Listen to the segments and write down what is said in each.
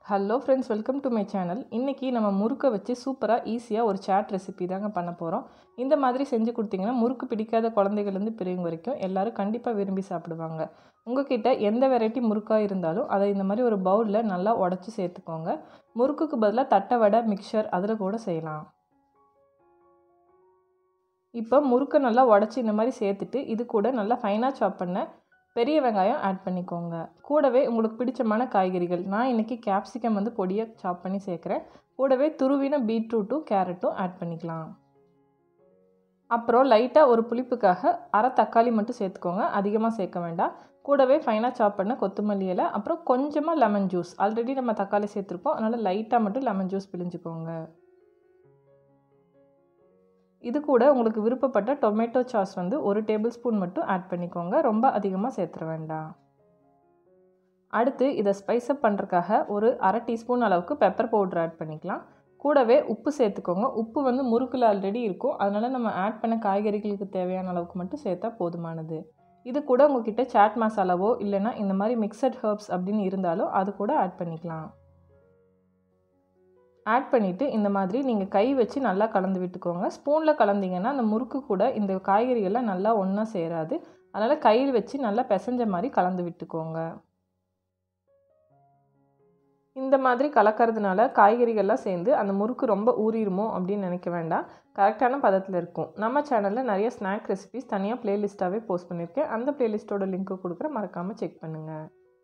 hello friends welcome to my channel இன்றைக்கி நம்ம முறுக்கை வச்சு சூப்பராக ஈஸியாக ஒரு சாட் ரெசிபி தாங்க பண்ண போகிறோம் இந்த மாதிரி செஞ்சு கொடுத்தீங்கன்னா முறுக்கு பிடிக்காத குழந்தைகள்லேருந்து பெரியவங்க வரைக்கும் எல்லோரும் கண்டிப்பாக விரும்பி சாப்பிடுவாங்க உங்ககிட்ட எந்த வெரைட்டி முறுக்காக இருந்தாலும் அதை இந்த மாதிரி ஒரு பவுலில் நல்லா உடச்சி சேர்த்துக்கோங்க முறுக்குக்கு பதிலாக தட்டை வடை மிக்சர் அதில் கூட செய்யலாம் இப்போ முறுக்கை நல்லா உடச்சி இந்த மாதிரி சேர்த்துட்டு இது கூட நல்லா ஃபைனாக சாப் பண்ண பெரிய வெங்காயம் ஆட் பண்ணிக்கோங்க கூடவே உங்களுக்கு பிடிச்சமான காய்கறிகள் நான் இன்றைக்கி கேப்சிகம் வந்து பொடியாக சாப் பண்ணி சேர்க்குறேன் கூடவே துருவின பீட்ரூட்டும் கேரட்டும் ஆட் பண்ணிக்கலாம் அப்புறம் லைட்டாக ஒரு புளிப்புக்காக அரை தக்காளி மட்டும் சேர்த்துக்கோங்க அதிகமாக சேர்க்க வேண்டாம் கூடவே ஃபைனாக சாப் பண்ண கொத்தமல்லி இலை அப்புறம் கொஞ்சமாக லெமன் ஜூஸ் ஆல்ரெடி நம்ம தக்காளி சேர்த்துருப்போம் அதனால் லைட்டாக மட்டும் லெமன் ஜூஸ் பிழிஞ்சுக்கோங்க இது கூட உங்களுக்கு விருப்பப்பட்ட டொமேட்டோ சாஸ் வந்து ஒரு டேபிள் ஸ்பூன் மட்டும் ஆட் பண்ணிக்கோங்க ரொம்ப அதிகமாக சேர்த்துற வேண்டாம் அடுத்து இதை ஸ்பைஸ்அப் பண்ணுறதுக்காக ஒரு அரை டீஸ்பூன் அளவுக்கு பெப்பர் பவுடர் ஆட் பண்ணிக்கலாம் கூடவே உப்பு சேர்த்துக்கோங்க உப்பு வந்து முறுக்கில் ஆல்ரெடி இருக்கும் அதனால் நம்ம ஆட் பண்ண காய்கறிகளுக்கு தேவையான அளவுக்கு மட்டும் சேர்த்தா போதுமானது இது கூட உங்ககிட்ட சாட் மசாலாவோ இல்லைனா இந்த மாதிரி மிக்சட் ஹர்ப்ஸ் அப்படின்னு இருந்தாலும் அது கூட ஆட் பண்ணிக்கலாம் ஆட் பண்ணிவிட்டு இந்த மாதிரி நீங்கள் கை வச்சு நல்லா கலந்து விட்டுக்கோங்க ஸ்பூனில் கலந்தீங்கன்னா அந்த முறுக்கு கூட இந்த காய்கறிகள்லாம் நல்லா ஒன்றா சேராது அதனால் கையில் வச்சு நல்லா பிசைஞ்ச மாதிரி கலந்து விட்டுக்கோங்க இந்த மாதிரி கலக்கிறதுனால காய்கறிகள்லாம் சேர்ந்து அந்த முறுக்கு ரொம்ப ஊறிடுமோ அப்படின்னு நினைக்க வேண்டாம் கரெக்டான பதத்தில் இருக்கும் நம்ம சேனலில் நிறைய ஸ்நாக் ரெசிபிஸ் தனியாக ப்ளேலிஸ்ட்டாகவே போஸ்ட் பண்ணியிருக்கேன் அந்த ப்ளேலிஸ்ட்டோட லிங்க்கு கொடுக்குற மறக்காமல் செக் பண்ணுங்கள்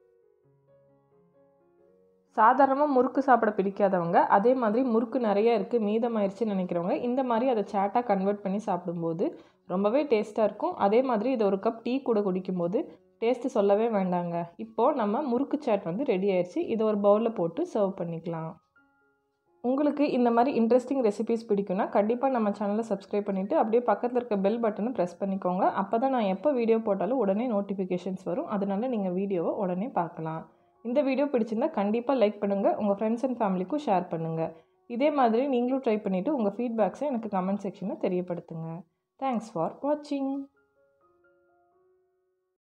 சாதாரணமாக முறுக்கு சாப்பிட பிடிக்காதவங்க அதே மாதிரி முறுக்கு நிறைய இருக்குது மீதமாயிருச்சுன்னு நினைக்கிறவங்க இந்த மாதிரி அதை சேட்டாக கன்வெர்ட் பண்ணி சாப்பிடும்போது ரொம்பவே டேஸ்ட்டாக இருக்கும் அதே மாதிரி இதை ஒரு கப் டீ கூட குடிக்கும்போது டேஸ்ட்டு சொல்லவே வேண்டாங்க இப்போது நம்ம முறுக்கு சேட் வந்து ரெடி ஆயிடுச்சு இதை ஒரு பவுலில் போட்டு சர்வ் பண்ணிக்கலாம் உங்களுக்கு இந்த மாதிரி இன்ட்ரெஸ்டிங் ரெசிபிஸ் பிடிக்குன்னா கண்டிப்பாக நம்ம சேனலை சப்ஸ்கிரைப் பண்ணிவிட்டு அப்படியே பக்கத்தில் இருக்க பெல் பட்டனை ப்ரெஸ் பண்ணிக்கோங்க அப்போ தான் நான் எப்போ வீடியோ போட்டாலும் உடனே நோட்டிஃபிகேஷன்ஸ் வரும் அதனால நீங்கள் வீடியோவை உடனே பார்க்கலாம் இந்த வீடியோ பிடிச்சிருந்தா கண்டிப்பாக லைக் பண்ணுங்கள் உங்கள் ஃப்ரெண்ட்ஸ் அண்ட் ஃபேமிலிக்கும் ஷேர் பண்ணுங்கள் இதே மாதிரி நீங்களும் ட்ரை பண்ணிவிட்டு உங்கள் ஃபீட்பேக்ஸை எனக்கு கமெண்ட் செக்ஷனில் தெரியப்படுத்துங்க தேங்க்ஸ் ஃபார் வாட்சிங்